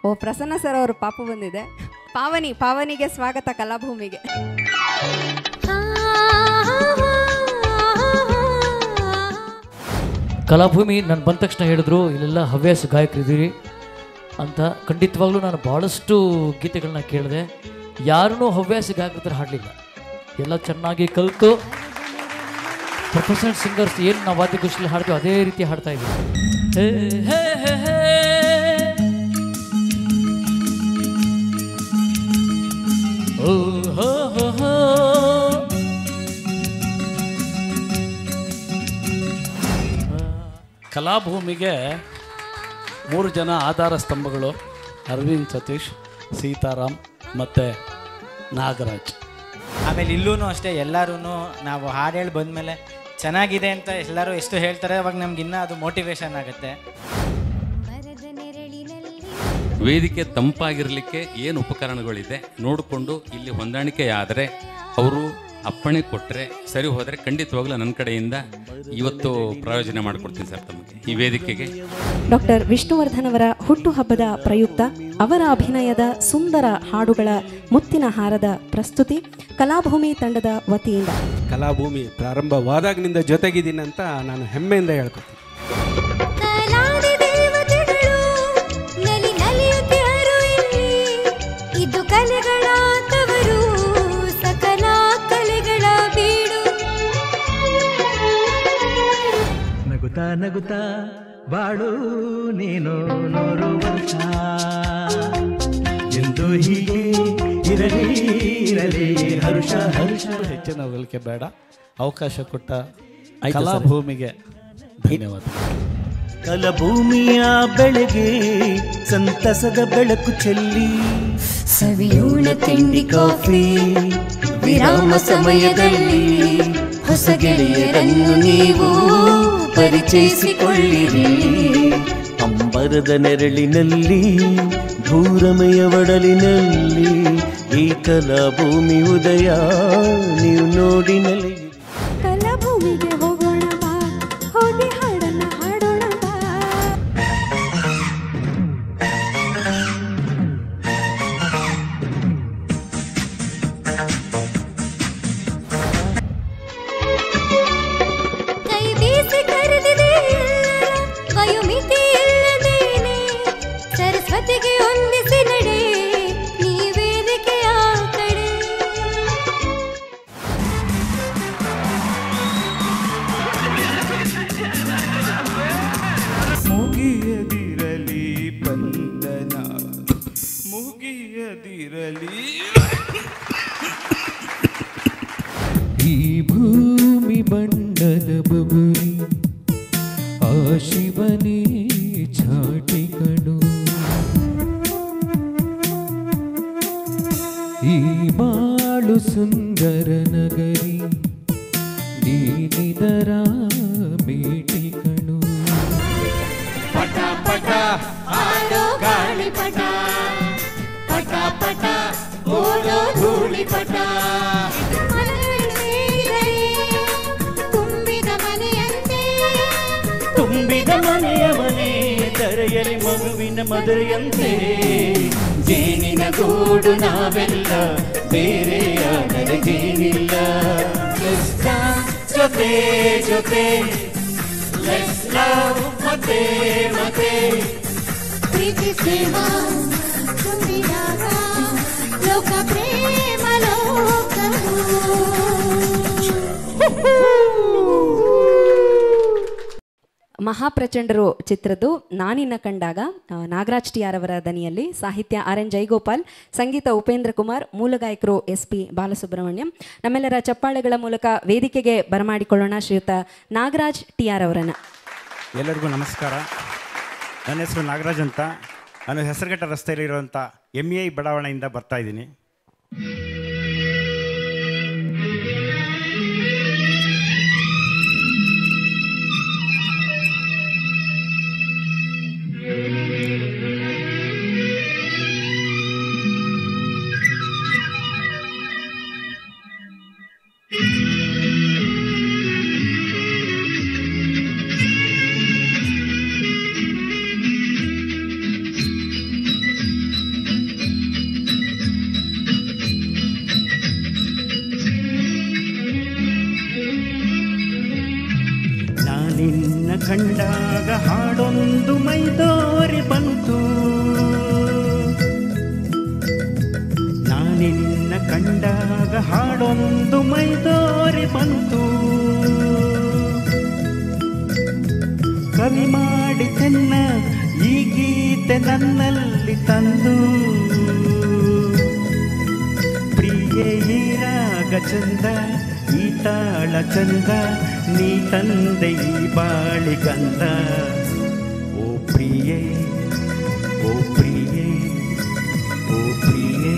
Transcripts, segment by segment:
ಓ Prasanna sir ಅವರು ಪಾಪ ಬಂದಿದೆ ಪಾವನಿ ಪಾವನಿಗೆ ಸ್ವಾಗತ ಕಲಾಭೂಮಿಗೆ ಕಲಾಭೂಮಿ ನಾನು ಬಂದ ತಕ್ಷಣ ಹೇಳಿದ್ರು ಇಲ್ಲೆಲ್ಲ ಹವ್ಯಾಸ ಗಾಯಕರಿದ್ದೀರಿ ಅಂತ ಖಂಡಿತವಾಗ್ಲೂ ನಾನು ಭಾಳಷ್ಟು ಗೀತೆಗಳನ್ನ ಕೇಳಿದೆ ಯಾರೂ ಹವ್ಯಾಸ ಗಾಯಕರ ಥರ ಹಾಡಲಿಲ್ಲ ಎಲ್ಲ ಚೆನ್ನಾಗಿ ಕಲಿತು ಪ್ರೊಫೆಷನಲ್ ಸಿಂಗರ್ಸ್ ಏನು ನಾವು ವಾದ್ಯಗೋಷ್ಠಿಯಲ್ಲಿ ಹಾಡ್ತೀವಿ ಅದೇ ರೀತಿ ಹಾಡ್ತಾ ಇದ್ದೀವಿ ಹೇ, ಹೇ, ಹೇ, ಹೇ. ಓ, ಹೋ, ಹೋ, ಹೋ. ಕಲಾಭೂಮಿಗೆ ಮೂರು ಜನ ಆಧಾರ ಸ್ತಂಭಗಳು ಅರವಿಂದ್ ಸತೀಶ್ ಸೀತಾರಾಮ್ ಮತ್ತು ನಾಗರಾಜ್ ಆಮೇಲೆ ಇಲ್ಲೂ ಅಷ್ಟೇ ಎಲ್ಲರೂ ನಾವು ಹಾಡು ಹೇಳಿ ಬಂದಮೇಲೆ ಚೆನ್ನಾಗಿದೆ ಅಂತ ಎಲ್ಲರೂ ಎಷ್ಟು ಹೇಳ್ತಾರೆ ಅವಾಗ ನಮ್ಗೆ ಇನ್ನೂ ಅದು ಮೋಟಿವೇಶನ್ ಆಗುತ್ತೆ ವೇದಿಕೆ ತಂಪಾಗಿರಲಿಕ್ಕೆ ಏನು ಉಪಕರಣಗಳಿದೆ ನೋಡಿಕೊಂಡು ಇಲ್ಲಿ ಹೊಂದಾಣಿಕೆ ಆದರೆ ಅವರು ಅಪ್ಪಣೆ ಕೊಟ್ಟರೆ ಸರಿ ಹೋದರೆ ಖಂಡಿತವಾಗ್ಲೂ ನನ್ನ ಕಡೆಯಿಂದ ಇವತ್ತು ಪ್ರಯೋಜನ ಮಾಡಿಕೊಡ್ತೀನಿ ಸರ್ ತಮಗೆ ಈ ವೇದಿಕೆಗೆ ಡಾಕ್ಟರ್ ವಿಷ್ಣುವರ್ಧನ್ ಅವರ ಹುಟ್ಟುಹಬ್ಬದ ಪ್ರಯುಕ್ತ ಅವರ ಅಭಿನಯದ ಸುಂದರ ಹಾಡುಗಳ ಮುತ್ತಿನ ಹಾರದ ಪ್ರಸ್ತುತಿ ಕಲಾಭೂಮಿ ತಂಡದ ವತಿಯಿಂದ ಕಲಾಭೂಮಿ ಪ್ರಾರಂಭವಾದಾಗಿನಿಂದ ಜೊತೆಗಿದ್ದೀನಿ ಅಂತ ನಾನು ಹೆಮ್ಮೆಯಿಂದ ಹೇಳ್ಕೊತೀನಿ ಕಲಾದಿ ದೇವತೆಗಳು ನಲಿ ನಲಿಯುತ್ತಿಹರು ಇಲ್ಲಿ ಇದು ಕಲೆಗಳ ತವರು ಸಕಲ ಕಲೆಗಳ ಬೀಡು ನಗುತ್ತಾ ನಗುತ್ತಾ ಬಾಳು ನೀನು ನೂರು ವರ್ಷ ಎಂದು ಹೀಗೆ ಇರಲಿ ಇರಲಿ ಹರುಷ ಹರುಷ ಹೆಚ್ಚಿನ ಹೋಗಲಿಕ್ಕೆ ಬೇಡ ಅವಕಾಶ ಕೊಟ್ಟ ಕಲಾಭೂಮಿಗೆ ಧನ್ಯವಾದ ಕಲಭೂಮಿಯ ಬೆಳೆಗೆ ಸಂತಸದ ಬೆಳಕು ಚೆಲ್ಲಿ ಸವಿಯೂಣ ತಿಂಡಿ ಕಾಫಿ ವಿರಾಮ ಸಮಯದಲ್ಲಿ ಹೊಸ ಗೆಳೆಯರನ್ನು ನೀವು ಪರಿಚಯಿಸಿಕೊಳ್ಳಿರಿ ಅಂಬರದ ನೆರಳಿನಲ್ಲಿ ಭೂರಮೆಯ ಒಡಲಿನಲ್ಲಿ ಈ ಕಲಾಭೂಮಿ ಉದಯ ನೀವು ನೋಡಿ ನಲಿಯಿರಿ ಕಲಾಭೂಮಿಗೆ ಹೋಗೋಣ ಬಾ ಹೋಗಿ ಹಾಡನ್ನ ಹಾಡೋಣ ಬಾ ಕೈ ಬೀಸಿ ಕರೆದಿದೆ ಎಲ್ಲರ ವಯೋಮಿತಿ ಇಲ್ಲದೇನೆ ಸರಸ್ವತಿಗೆ ಹೊಂದಿಸಿ ನಡೆ ನೀ ವೇದಿಕೆಯ ಕಡೆ ಮುಗಿಯದಿರಲಿ ಬಂಧನ ಮುಗಿಯದಿರಲಿ ಈ ಭೂಮಿ ಬಣ್ಣದ ಬಬುರಿ ಆ ಶಿವನೇ ಚಾಟಿ ಕಣು ಈ ಬಾಳು ಸುಂದರ ನಗರಿ ನೀನಿದರ ಮೇಟಿ ಕಣು ಆಡೋ ಗಾಳಿ ಪಟ ಪಟ ಪಟ ಓಡೋ ಧೂಳಿ ಪಟ ತುಂಬಿದ ಮನೆಯಂತೆ ತುಂಬಿದ ಮನೆಯ ಮನೆ ತೆರೆಯಲಿ ಮಗುವಿನ ಮದುವೆಯಂತೆ ಜೇನಿನ ಗೂಡು ನಾವೆಲ್ಲ ಬೇರೆಯಾದರೆ ಜೇನಿಲ್ಲ Let's dance ಜೊತೆ ಜೊತೆ Let's love ಮತ್ತೆ ಮತ್ತೆ ಪ್ರೀತಿ ಪ್ರೇಮ ತುಂಬಿದಾಗ ಲೋಕ ಪ್ರೇಮ ಲೋಕವು ಮಹಾಪ್ರಚಂಡರು ಚಿತ್ರದ್ದು ನಾನಿನ್ನ ಕಂಡಾಗ ಆ, ನಾಗರಾಜ್ ಟಿ ಆರ್ ಅವರ ದನಿಯಲ್ಲಿ ಸಾಹಿತ್ಯ ಆರ್ ಎನ್ ಜೈಗೋಪಾಲ್ ಸಂಗೀತ ಉಪೇಂದ್ರ ಕುಮಾರ್ ಮೂಲ ಗಾಯಕರು ಎಸ್ ಪಿ ಬಾಲಸುಬ್ರಹ್ಮಣ್ಯಂ ನಮ್ಮೆಲ್ಲರ ಚಪ್ಪಾಳೆಗಳ ಮೂಲಕ ವೇದಿಕೆಗೆ ಬರಮಾಡಿಕೊಳ್ಳೋಣ ಶ್ರೀಯುತ ನಾಗರಾಜ್ ಟಿ ಆರ್ ಅವರನ್ನು ಎಲ್ಲರಿಗೂ ನಮಸ್ಕಾರ ನನ್ನ ಹೆಸರು ನಾಗರಾಜ್ ಅಂತ ನಾನು ಹೆಸರುಘಟ್ಟ ರಸ್ತೆಯಲ್ಲಿರುವಂಥ ಎಮ್ ಐ ಬಡಾವಣೆಯಿಂದ ಬರ್ತಾ ಇದ್ದೀನಿ ಕಂಡಾಗ ಹಾಡೊಂದು ಮೈದೋರಿ ಬಂತು ನಾನಿನ್ನ ಕಂಡಾಗ ಹಾಡೊಂದು ಮೈದೋರಿ ಬಂತು ಕವಿ ಮಾಡಿ ಚೆನ್ನ ಈ ಗೀತೆ ನನ್ನಲ್ಲಿ ತಂದು ಪ್ರಿಯೆ ಈ ರಾಗ ಚಂದ ಈ ತಾಳ ಚಂದ ನೀ ತಂದೆ ಈ ಬಾಳಿಗಂಧ ಓ ಪ್ರಿಯೆ ಓ ಪ್ರಿಯೆ ಓ ಪ್ರಿಯೆ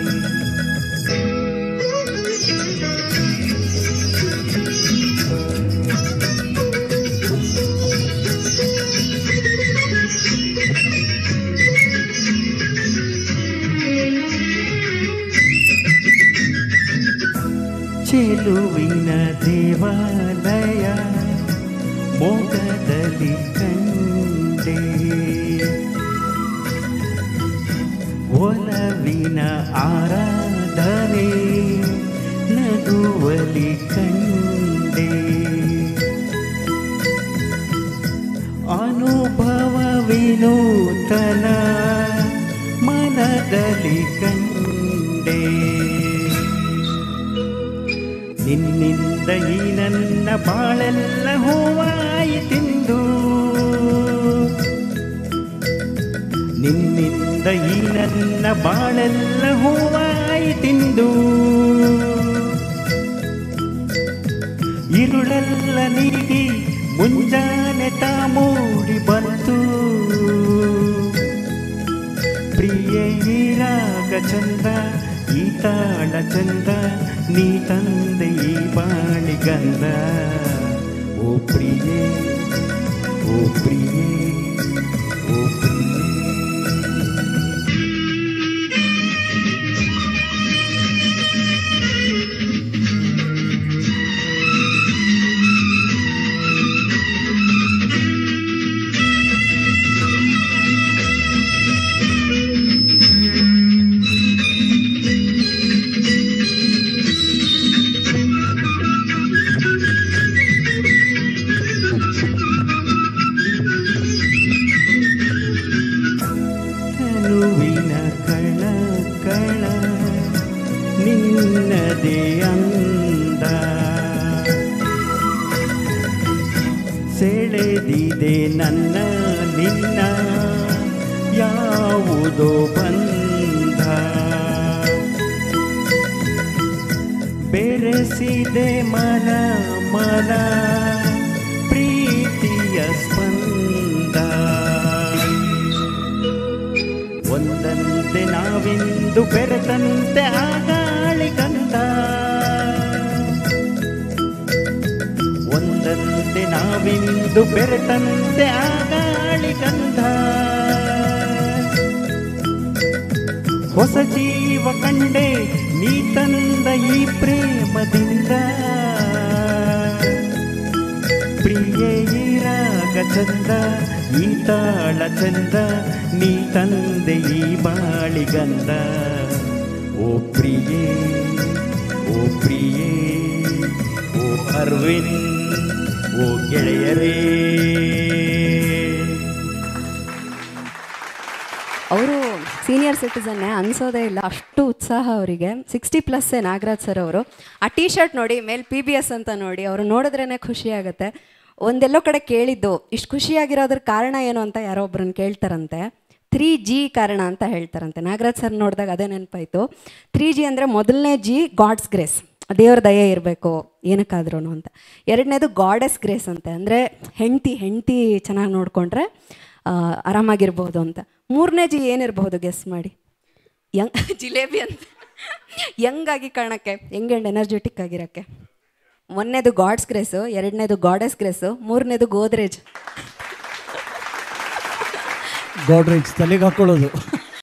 ಚೆಲುವಿನ ದೇವಾಲಯ ಮೋಗದಲ್ಲಿ ಕಂಡೆ ಒಲವಿನ ಆರಾಧನೆ ನಗುವಲಿ ಕಂಡೆ ಅನುಭವ ವಿನೂತನ ಮನದಲ್ಲಿ ಕಂಡೆ ನಿನ್ನಿಂದ ಈ ನನ್ನ ಬಾಳೆಲ್ಲ ಹೂವಾಯಿತೆಂದು ನಿನ್ನಿಂದ ಈ ನನ್ನ ಬಾಳೆಲ್ಲ ಹೂವಾಯಿತೆಂದು ഇരുളല്ല ನೀಗಿ ಮುಂಜಾನೆ ತಾ ಮೂಡಿ ಬಂತು ಪ್ರಿಯ ಈ ರಾಗ ಚಂದ ಈ ತಾಳ ಚಂದ ನೀ ತಂದೆ ಈ ಬಾಳಿಗಂಧ ಓ ಪ್ರಿಯೆ ಓ ಪ್ರಿಯೆ ಓ ಪ್ರಿಯೆ ತನುವಿನ ಕಳ ಕಳ ನಿನ್ನದೇ ಅಂದ ಸೆಳೆದಿದೆ ನನ್ನ ನಿನ್ನ ಯಾವುದೋ ಬಂಧ ಬೆರೆಸಿದೆ ಮನ ಮನ ಪ್ರೀತಿಯ ಸ್ಪಂದ ಒಂದಂತೆ ನಾವಿಂದು ಬೆರೆತಂತೆ ಆಗಾಳಿ ಗಂಧ ಒಂದಂತೆ ನಾವಿಂದು ಬೆರೆತಂತೆ ಆಗಾಳಿ ಗಂಧ ಹೊಸ ಜೀವ ಕಂಡೆ ನೀ ತಂದ ಈ ಪ್ರೇಮದಿಂದ ಪ್ರಿಯ ಈ ರಾಗ ಚಂದ ಈ ತಾಳ ಚಂದ ನೀ ತಂದೆ ಈ ಬಾಳಿಗಂಧ ಓ ಪ್ರಿಯೇ ಓ ಪ್ರಿಯೇ ಓ ಅರ್ವಿನ್ ಓ ಗೆಳೆಯರೇ ಅವರು ಸೀನಿಯರ್ ಸಿಟಿಸನ್ನೇ ಅನ್ಸೋದೇ ಇಲ್ಲ ಅಷ್ಟು ಉತ್ಸಾಹ ಅವರಿಗೆ ಸಿಕ್ಸ್ಟಿ ಪ್ಲಸ್ ನಾಗರಾಜ್ ಸರ್ ಅವರು ಆ ಟೀ ಶರ್ಟ್ ನೋಡಿ ಮೇಲೆ ಪಿ ಬಿ ಎಸ್ ಅಂತ ನೋಡಿ ಅವರು ನೋಡಿದ್ರೇ ಖುಷಿ ಆಗುತ್ತೆ ಒಂದೆಲ್ಲೋ ಕಡೆ ಕೇಳಿದ್ದು ಇಷ್ಟು ಖುಷಿಯಾಗಿರೋದ್ರ ಕಾರಣ ಏನು ಅಂತ ಯಾರೋ ಒಬ್ರನ್ನ ಕೇಳ್ತಾರಂತೆ ತ್ರೀ ಜಿ ಕಾರಣ ಅಂತ ಹೇಳ್ತಾರಂತೆ ನಾಗರಾಜ್ ಸರ್ ನೋಡಿದಾಗ ಅದೇ ನೆನಪಾಯಿತು ತ್ರೀ ಜಿ ಅಂದರೆ ಮೊದಲನೇ ಜಿ ಗಾಡ್ಸ್ ಗ್ರೇಸ್ ದೇವ್ರ ದಯೆ ಇರಬೇಕು ಏನಕ್ಕಾದ್ರೂ ಅಂತ ಎರಡನೇದು ಗಾಡೆಸ್ ಗ್ರೇಸ್ ಅಂತೆ ಅಂದರೆ ಹೆಂಡ್ತಿ ಹೆಂಡ್ತಿ ಚೆನ್ನಾಗಿ ನೋಡಿಕೊಂಡ್ರೆ ಆರಾಮಾಗಿರ್ಬೋದು ಅಂತ ಮೂರನೇ ಜಿ ಏನಿರಬಹುದು ಗೆಸ್ ಮಾಡಿ ಯಂಗ್ ಜಿಲೇಬಿ ಅಂತ ಯಂಗಾಗಿ ಕಾಣಕ್ಕೆ ಯಂಗ್ ಆ್ಯಂಡ್ ಎನರ್ಜೆಟಿಕ್ ಆಗಿರೋಕ್ಕೆ ಒಂದನೇದು ಗಾಡ್ಸ್ ಗ್ರೇಸು ಎರಡನೇದು ಗಾಡೆಸ್ ಗ್ರೇಸು ಮೂರನೇದು ಗೋದ್ರೇಜ್ ಗೋಡ್ರೇಜ್ ತಲೆಗೆ ಹಾಕೊಳ್ಳೋದು